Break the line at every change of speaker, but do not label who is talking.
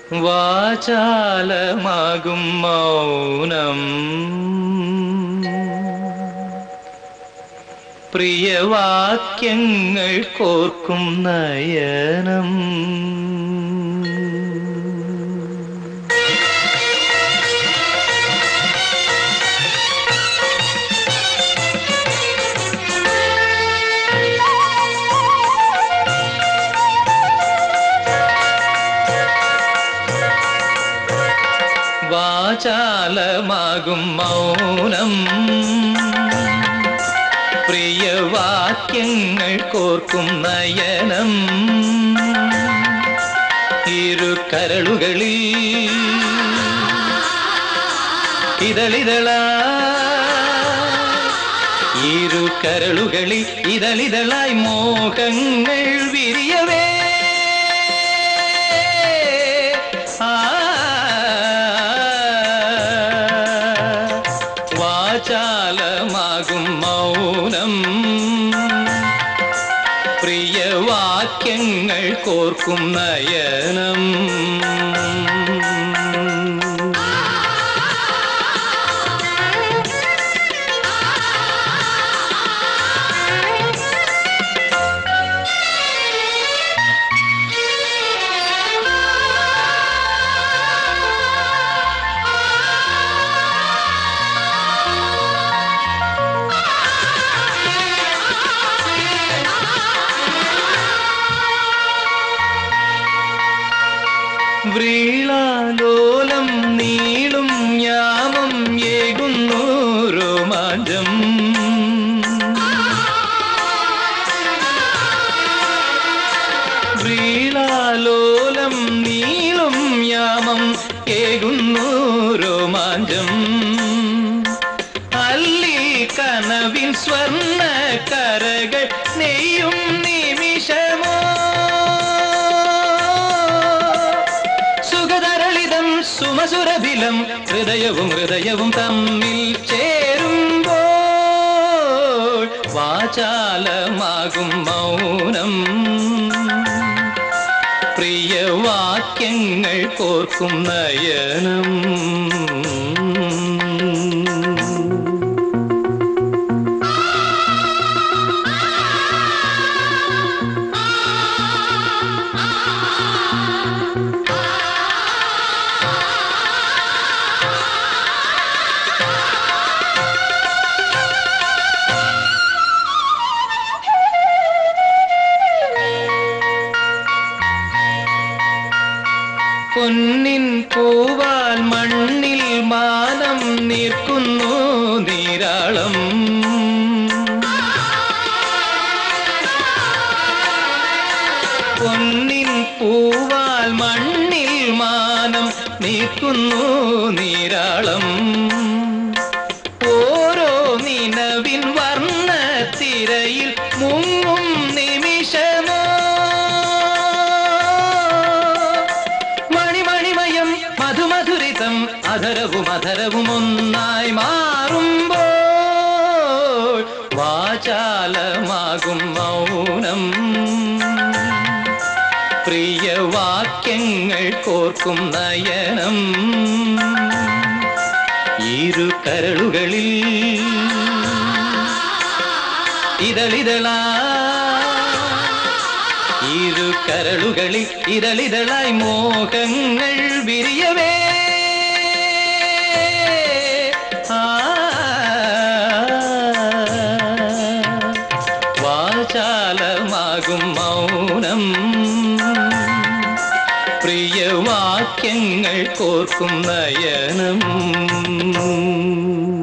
വാചാലമാകും മൗനം പ്രിയവാക്യങ്ങൾ കോർക്കും നയനം വാചാലമാകും മൗനം പ്രിയവാക്യങ്ങൾ കോർക്കും നയനം ഇരു കരളുകളിൽ ഇതളിതള ഇരു കരളുകളിൽ ഇതളിതളായി മോഹങ്ങൾ വിരിയവേ ആ വാചാലമാകും മൗനം പ്രിയവാക്യങ്ങൾ കോർക്കും നയനം വ്രീളാലോലം നീളും യാമം ഏകുന്നു രോമാഞ്ചം വ്രീളാലോലം നീളും യാമം ഏകുന്നു രോമാഞ്ചം അല്ലി കനവിൻ സ്വർണ്ണ കരകൾ നെയ്യും നിമിഷമോ സുഖതരളിതം സുമസുരഭിലം ഹൃദയവും ഹൃദയവും തമ്മിൽ ചേരുമ്പോൾ വാചാലമാകും മൗനം പ്രിയവാക്യങ്ങൾ കോർക്കും നയനം പൊന്നിൻ പൂവാൽ മണ്ണിൽ മാനം നീർക്കുന്നു നീരാളം പൊന്നിൻ പൂവാൽ മണ്ണിൽ മാനം നീക്കുന്നു നീരാളം ഓരോ നിലവിൻ വർണ്ണ തിരയിൽ മുങ്ങും നിമിഷമോ മണിമണിമയം മധുമധുരിതം അധരവും അധരവും ഒന്നായി മാറുമ്പോൾ വാചാലമാകും മൗനം പ്രിയവാക്യങ്ങൾ കോർക്കും നയനം ഇരു കരളുകളിൽ ഇതളിതളാ ഇരു കരളുകളിൽ ഇതളിതളായി മോഹങ്ങൾ വിരിയവേ ആ വാചാലമാകും മൗനം പ്രിയവാക്യങ്ങൾ കോർക്കും നയനം